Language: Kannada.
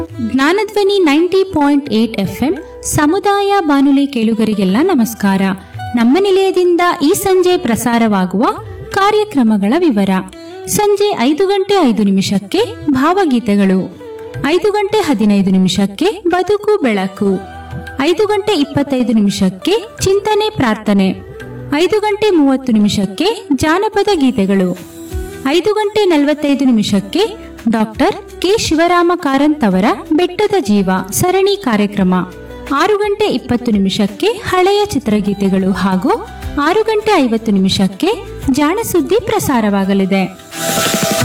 ಜ್ಞಾನಧ್ವನಿ ನೈಂಟಿ ಪಾಯಿಂಟ್ ಏಟ್ ಎಫ್ಎಂ ಸಮುದಾಯ ಬಾನುಲಿ ಕೇಳುಗರಿಗೆಲ್ಲ ನಮಸ್ಕಾರ ನಮ್ಮ ನಿಲಯದಿಂದ ಈ ಸಂಜೆ ಪ್ರಸಾರವಾಗುವ ಕಾರ್ಯಕ್ರಮಗಳ ವಿವರ ಸಂಜೆ ಐದು ಗಂಟೆ ಐದು ನಿಮಿಷಕ್ಕೆ ಭಾವಗೀತೆಗಳು ಐದು ಗಂಟೆ ಹದಿನೈದು ನಿಮಿಷಕ್ಕೆ ಬದುಕು ಬೆಳಕು ಐದು ಗಂಟೆ ಇಪ್ಪತ್ತೈದು ನಿಮಿಷಕ್ಕೆ ಚಿಂತನೆ ಪ್ರಾರ್ಥನೆ ಐದು ಗಂಟೆ ಮೂವತ್ತು ನಿಮಿಷಕ್ಕೆ ಜಾನಪದ ಗೀತೆಗಳು ಐದು ಗಂಟೆ ನಲವತ್ತೈದು ನಿಮಿಷಕ್ಕೆ ಡಾಕ್ಟರ್ ಕೆ ಶಿವರಾಮ ಕಾರಂತ್ ಅವರ ಬೆಟ್ಟದ ಜೀವ ಸರಣಿ ಕಾರ್ಯಕ್ರಮ ಆರು ಗಂಟೆ ಇಪ್ಪತ್ತು ನಿಮಿಷಕ್ಕೆ ಹಳೆಯ ಚಿತ್ರಗೀತೆಗಳು ಹಾಗೂ ಆರು ಗಂಟೆ ಐವತ್ತು ನಿಮಿಷಕ್ಕೆ ಜಾಣಸುದ್ದಿ ಪ್ರಸಾರವಾಗಲಿದೆ